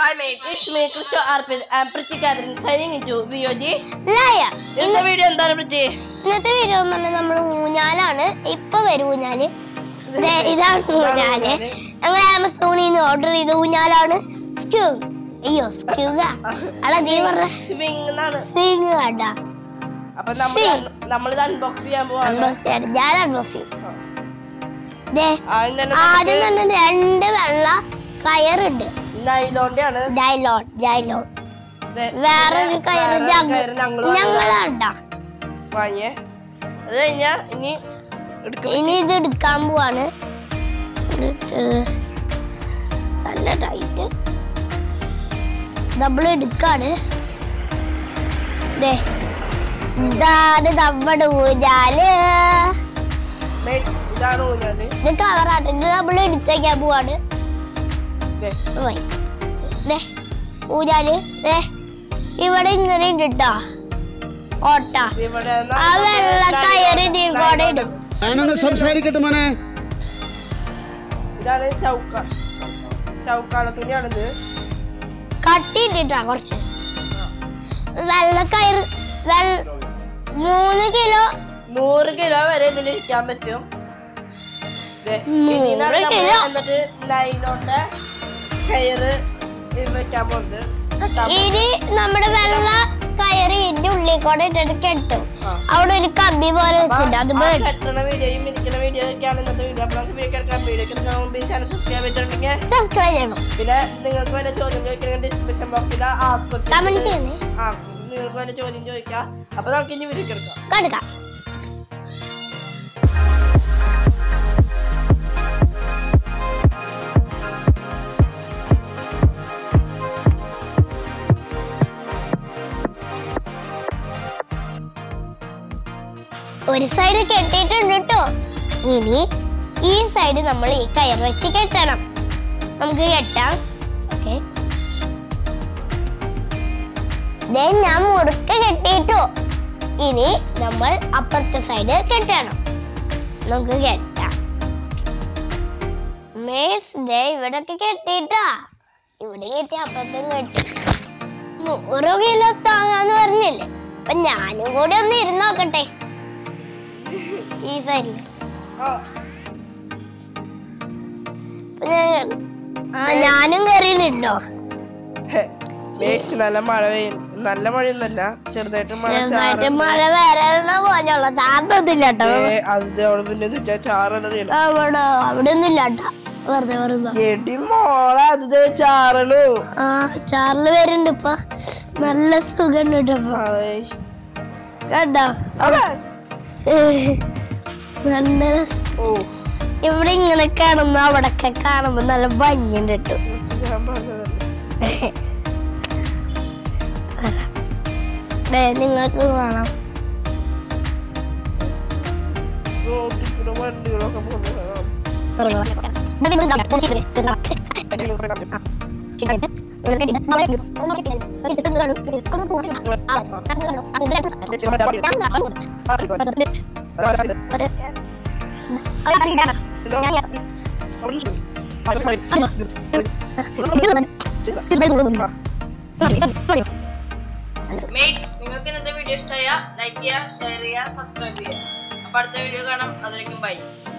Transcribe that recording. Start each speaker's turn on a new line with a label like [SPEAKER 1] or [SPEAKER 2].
[SPEAKER 1] Hi mate, it's me, Christo Arpit. I'm Priti Catherine signing into VOG.
[SPEAKER 2] ലയ
[SPEAKER 1] ഇന്നത്തെ video എന്താണ് പ്രതി
[SPEAKER 2] ഇന്നത്തെ video എന്ന് പറഞ്ഞാൽ നമ്മൾ ഊഞ്ഞാലാണ് ഇപ്പൊ വരും ഊഞ്ഞാല് ദേ, ഇതാണ് ഊഞ്ഞാല് ഞങ്ങൾ ആമസോണിൽ നിന്ന് ഓർഡർ ചെയ്ത ഊഞ്ഞാലാണ് സ്ക്യൂ അയ്യോ സ്ക്യൂക അല്ല നീ പറഞ്ഞ
[SPEAKER 1] സ്വിംഗ് എന്നാണ്
[SPEAKER 2] സ്ക്യൂ കണ്ട
[SPEAKER 1] അപ്പൊ നമ്മൾ
[SPEAKER 2] Swing.
[SPEAKER 1] നമ്മളിത് അൺബോക്സ് ചെയ്യാൻ പോവാണ്
[SPEAKER 2] അൺബോക്സ് ചെയ്യാൻ ഞാൻ അൺബോക്സ് ചെയ്യും ദേ
[SPEAKER 1] ആദ്യം തന്നെ
[SPEAKER 2] ആദ്യം തന്നെ രണ്ട് വെള്ള കയറുണ്ട്
[SPEAKER 1] നൈലോന്റെ ആണ്
[SPEAKER 2] ഡൈലോൺ ഡൈലോൺ
[SPEAKER 1] ദേ,
[SPEAKER 2] വേറൊരു കയറ്
[SPEAKER 1] വേറൊരു
[SPEAKER 2] ഞങ്ങ
[SPEAKER 1] കയറ് ഞങ്ങള്
[SPEAKER 2] ഞങ്ങളാണ്ടാ
[SPEAKER 1] വാങ്ങിയേ അത് കഴിഞ്ഞാ ഇനി എടുക്കും
[SPEAKER 2] ഇനി ഇത് എടുക്കാൻ പോവാണ് എന്നിട്ട് നല്ല ടൈറ്റ് നമ്മൾ എടുക്കാണ് ദേ, ഇതാണ് നമ്മുടെ ഊഞ്ഞാല്
[SPEAKER 1] Mate, ഇതാണ് ഊഞ്ഞാല്
[SPEAKER 2] ഇത് കവറാട്ട് ഇത് നമ്മൾ എടുത്തേക്കാൻ പോവാണ്
[SPEAKER 1] ദേ,
[SPEAKER 2] പോയി. ദേ, ഊഞ്ഞാല് ദേ, ഇവിടെ ഇങ്ങനെ ഉണ്ട് ട്ടോ ഓട്ട
[SPEAKER 1] ഇവിടെ
[SPEAKER 2] ആ വെള്ള കയറ് നീ കൂടെ ഇടും
[SPEAKER 3] ഞാനൊന്ന് സംസാരിക്കട്ടെ മോനെ
[SPEAKER 1] ഇതാണ് ചൗക്ക ചൗക്കാള തുണിയാണിത്
[SPEAKER 2] കട്ടിയിട്ടാ കുറച്ച് വെള്ളക്കയറ് വെള്ള മൂന്ന് കിലോ
[SPEAKER 1] നൂറ് കിലോ വരെ ഇതിൽ ഇരിക്കാൻ പറ്റും ദേ,
[SPEAKER 2] നൂറ്
[SPEAKER 1] ഇതിനാണ് നമ്മള്
[SPEAKER 2] കിലോ?
[SPEAKER 1] എന്നിട്ട് നൈലോന്റെ കയറ് ഇത് വെക്കാൻ പോകുന്നത് കെട്ടാൻ പോകുന്നത്.
[SPEAKER 2] ഇനി നമ്മുടെ വെള്ള കയറ് ഇതിന്റെ ഉള്ളിൽ കൂടെ ഇട്ടിട്ട് കെട്ടും
[SPEAKER 1] ആ.
[SPEAKER 2] അവിടെ ഒരു കമ്പി പോലെ വെച്ചിട്ടുണ്ട് അത്
[SPEAKER 1] ആ
[SPEAKER 2] വേണം
[SPEAKER 1] കെട്ടണ വീഡിയോയും ഇരിക്കുന്ന വീഡിയോ ഒക്കെയാണ് ഇന്നത്തെ വീഡിയോ അപ്പോൾ നമുക്ക് വീഡിയോ എടുക്കാം വീഡിയോ എടുക്കാൻ മുമ്പ് ഈ ചാനൽ സബ്സ്ക്രൈബ് ചെയ്തിട്ടുണ്ടെങ്കിൽ
[SPEAKER 2] സബ്സ്ക്രൈബ് ചെയ്യണം
[SPEAKER 1] പിന്നെ നിങ്ങൾക്ക് വല്ല ചോദ്യം ചോദിക്കണമെങ്കിൽ ഡിസ്ക്രിപ്ഷൻ ബോക്സിൽ
[SPEAKER 2] കമന്റ് ചെയ്യുന്നേ
[SPEAKER 1] ആ നിങ്ങൾക്ക് വല്ല ചോദ്യം ചോദിക്കാം അപ്പൊ നമുക്ക് ഇനി വീഡിയോ എടുക്കാം
[SPEAKER 2] കടുക്കാം ഒരു സൈഡ് കെട്ടിയിട്ടുണ്ട് കേട്ടോ ഇനി ഈ സൈഡ് നമ്മൾ ഈ കയർ വെച്ച് കെട്ടണം നമുക്ക് കെട്ടാം ഓക്കെ ഞാൻ മുറുക്കെ കെട്ടിയിട്ടു ഇനി നമ്മൾ അപ്പുറത്തെ സൈഡ് കെട്ടണം നമുക്ക് കെട്ടാം മേസ് ദേ ഇവിടൊക്കെ കെട്ടിട്ടാ ഇവിടെ കെട്ടി അപ്പുറത്തും കെട്ടി നൂറ് കിലോ താങ്ങാന്ന് പറഞ്ഞില്ലേ അപ്പൊ ഞാനും കൂടി ഒന്ന് ഇരുന്ന് നോക്കട്ടെ ഈ സൈഡിൽ അപ്പൊ ഞാൻ ആ ഞാനും കയറിയിട്ടുണ്ടോ
[SPEAKER 1] മേടിച്ച് നല്ല മഴ പെയ്യും നല്ല മഴയൊന്നുമല്ല ചെറുതായിട്ട് മഴ
[SPEAKER 2] ചെറുതായിട്ട്
[SPEAKER 1] ചാറുണ്ട്.
[SPEAKER 2] മഴ വരണ പോലെയുള്ള ചാർട്ടൊന്നുമില്ല കേട്ടോ
[SPEAKER 1] ഏ, അത് അവിടെ പിന്നെ ഇതിന്റെ ചാറുള്ളത്
[SPEAKER 2] അവിടെ അവിടെ ഒന്നും ഇല്ല കേട്ടോ വെറുതെ വെറുതെ
[SPEAKER 1] എടി മോളെ അത് ദേ ചാറലു
[SPEAKER 2] ആ ചാറില് വരുന്നുണ്ട് ഇപ്പൊ നല്ല സുഖമുണ്ട് കേട്ടോ ഇപ്പൊ.
[SPEAKER 1] ആയ്.
[SPEAKER 2] കണ്ടോ
[SPEAKER 1] അതെ.
[SPEAKER 2] നല്ല
[SPEAKER 1] ഓ
[SPEAKER 2] ഇവിടെ ഇങ്ങനെ കാണുമ്പോ അവിടൊക്കെ കാണുമ്പോ നല്ല ഭംഗിയുണ്ട് കേട്ടോ
[SPEAKER 1] ഞാൻ പറഞ്ഞതല്ലേ.
[SPEAKER 2] ദേ, നിങ്ങൾക്ക് കാണാം
[SPEAKER 1] റോഡിൽ കൂടെ വണ്ടികളൊക്കെ പോകുന്നത് കാണാം. ഇതോ.
[SPEAKER 4] മേറ്റ്സ് നിങ്ങൾക്ക് ഇന്നത്തെ വീഡിയോ ഇഷ്ടമായ ലൈക്ക് ചെയ്യുക ഷെയർ ചെയ്യുക സബ്സ്ക്രൈബ് ചെയ്യുക അപ്പൊ അടുത്ത വീഡിയോ കാണാം അതിലേക്കും ബൈ